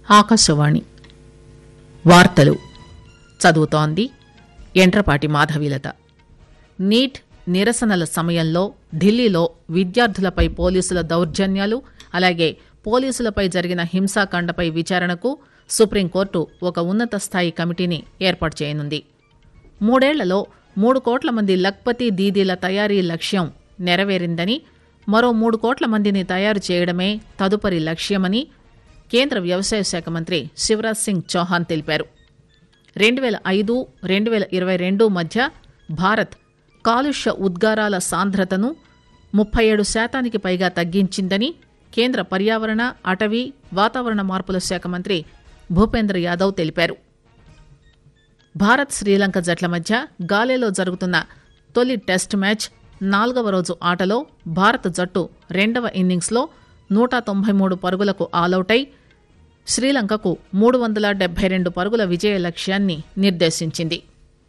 ఆకాశవాణి వార్తలు చదువుతోంది ఎంట్రపాటి మాధవీలత నీట్ నిరసనల సమయంలో ఢిల్లీలో విద్యార్థులపై పోలీసుల దౌర్జన్యాలు అలాగే పోలీసులపై జరిగిన హింసాకాండపై విచారణకు సుప్రీంకోర్టు ఒక ఉన్నత స్థాయి కమిటీని ఏర్పాటు చేయనుంది మూడేళ్లలో మూడు కోట్ల మంది లక్పతి దీదీల తయారీ లక్ష్యం నెరవేరిందని మరో మూడు కోట్ల మందిని తయారు చేయడమే తదుపరి లక్ష్యమని కేంద్ర వ్యవసాయ శాఖ మంత్రి శివరాజ్ సింగ్ చౌహాన్ తెలిపారు రెండు వేల ఐదు రెండు వేల ఇరవై రెండు మధ్య భారత్ కాలుష్య ఉద్గారాల సాంద్రతను ముప్పై ఏడు శాతానికి పైగా తగ్గించిందని కేంద్ర పర్యావరణ అటవీ వాతావరణ మార్పుల శాఖ మంత్రి భూపేంద్ర యాదవ్ తెలిపారు భారత్ శ్రీలంక జట్ల మధ్య గాలేలో జరుగుతున్న తొలి టెస్ట్ మ్యాచ్ నాలుగవ రోజు ఆటలో భారత జట్టు రెండవ ఇన్నింగ్స్లో నూట తొంభై మూడు పరుగులకు ఆలౌటై శ్రీలంకకు మూడు వందల డెబ్బై రెండు పరుగుల విజయ లక్ష్యాన్ని నిర్దేశించింది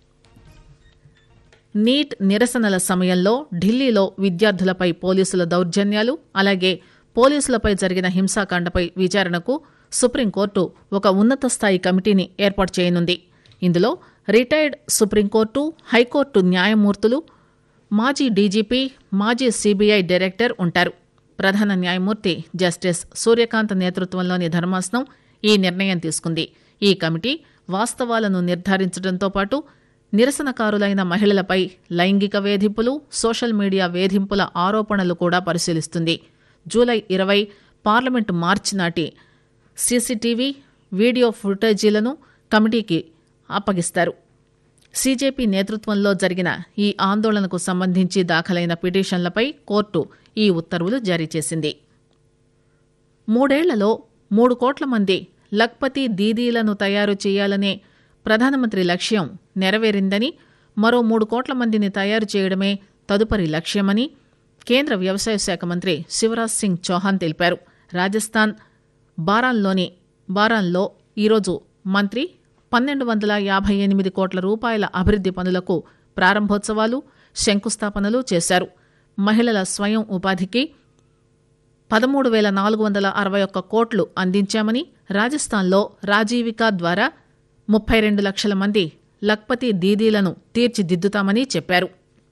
నీట్ నిరసనల సమయంలో ఢిల్లీలో విద్యార్థులపై పోలీసుల దౌర్జన్యాలు అలాగే పోలీసులపై జరిగిన హింసాకాండపై విచారణకు సుప్రీంకోర్టు ఒక ఉన్నత స్థాయి కమిటీని ఏర్పాటు చేయనుంది ఇందులో రిటైర్డ్ సుప్రీంకోర్టు హైకోర్టు న్యాయమూర్తులు మాజీ డీజీపీ మాజీ సీబీఐ డైరెక్టర్ ఉంటారు ప్రధాన న్యాయమూర్తి జస్టిస్ సూర్యకాంత్ నేతృత్వంలోని ధర్మాసనం ఈ నిర్ణయం తీసుకుంది ఈ కమిటీ వాస్తవాలను నిర్ధారించడంతో పాటు నిరసనకారులైన మహిళలపై లైంగిక వేధింపులు సోషల్ మీడియా వేధింపుల ఆరోపణలు కూడా పరిశీలిస్తుంది జూలై ఇరవై పార్లమెంటు మార్చి నాటి సీసీటీవీ వీడియో ఫుటేజీలను కమిటీకి అప్పగిస్తారు సీజేపీ నేతృత్వంలో జరిగిన ఈ ఆందోళనకు సంబంధించి దాఖలైన పిటిషన్లపై కోర్టు ఈ ఉత్తర్వులు జారీ చేసింది మూడేళ్లలో మూడు కోట్ల మంది లక్పతి దీదీలను తయారు చేయాలనే ప్రధానమంత్రి లక్ష్యం నెరవేరిందని మరో మూడు కోట్ల మందిని తయారు చేయడమే తదుపరి లక్ష్యమని కేంద్ర వ్యవసాయ శాఖ మంత్రి శివరాజ్ సింగ్ చౌహాన్ తెలిపారు రాజస్థాన్ బారాన్లోని బారాన్లో ఈరోజు మంత్రి పన్నెండు వందల యాభై ఎనిమిది కోట్ల రూపాయల అభివృద్ది పనులకు ప్రారంభోత్సవాలు శంకుస్థాపనలు చేశారు మహిళల స్వయం ఉపాధికి పదమూడు వేల నాలుగు వందల అరవై ఒక్క కోట్లు అందించామని రాజస్థాన్లో రాజీవిక ద్వారా ముప్పై రెండు లక్షల మంది లక్పతి దీదీలను తీర్చిదిద్దుతామని చెప్పారు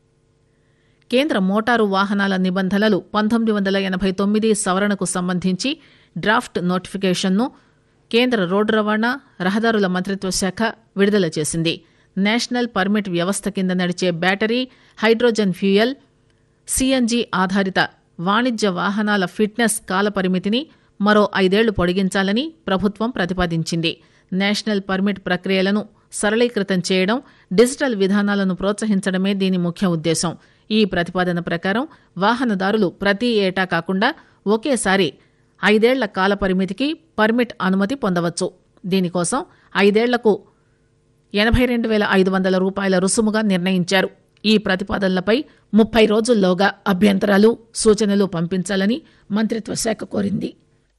కేంద్ర మోటారు వాహనాల నిబంధనలు పంతొమ్మిది వందల ఎనభై తొమ్మిది సవరణకు సంబంధించి డ్రాఫ్ట్ నోటిఫికేషన్ను కేంద్ర రోడ్డు రవాణా రహదారుల మంత్రిత్వ శాఖ విడుదల చేసింది నేషనల్ పర్మిట్ వ్యవస్థ కింద నడిచే బ్యాటరీ హైడ్రోజన్ ఫ్యూయల్ సీఎన్జీ ఆధారిత వాణిజ్య వాహనాల ఫిట్నెస్ కాలపరిమితిని మరో ఐదేళ్లు పొడిగించాలని ప్రభుత్వం ప్రతిపాదించింది నేషనల్ పర్మిట్ ప్రక్రియలను సరళీకృతం చేయడం డిజిటల్ విధానాలను ప్రోత్సహించడమే దీని ముఖ్య ఉద్దేశం ఈ ప్రతిపాదన ప్రకారం వాహనదారులు ప్రతి ఏటా కాకుండా ఒకేసారి ఐదేళ్ల కాల పరిమితికి పర్మిట్ అనుమతి పొందవచ్చు దీనికోసం ఐదేళ్లకు ఎనభై రెండు వేల ఐదు వందల రూపాయల రుసుముగా నిర్ణయించారు ఈ ప్రతిపాదనలపై ముప్పై రోజుల్లోగా అభ్యంతరాలు సూచనలు పంపించాలని మంత్రిత్వ శాఖ కోరింది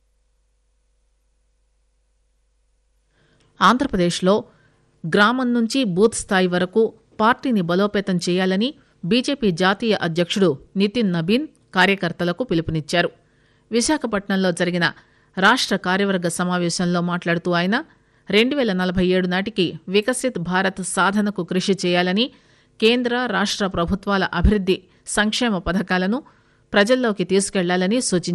ఆంధ్రప్రదేశ్లో గ్రామం నుంచి బూత్ స్థాయి వరకు పార్టీని బలోపేతం చేయాలని బీజేపీ జాతీయ అధ్యక్షుడు నితిన్ నబీన్ కార్యకర్తలకు పిలుపునిచ్చారు విశాఖపట్నంలో జరిగిన రాష్ట్ర కార్యవర్గ సమావేశంలో మాట్లాడుతూ ఆయన రెండు వేల నలభై ఏడు నాటికి వికసిత్ భారత్ సాధనకు కృషి చేయాలని కేంద్ర రాష్ట్ర ప్రభుత్వాల అభివృద్ది సంక్షేమ పథకాలను ప్రజల్లోకి తీసుకెళ్లాలని సూచించారు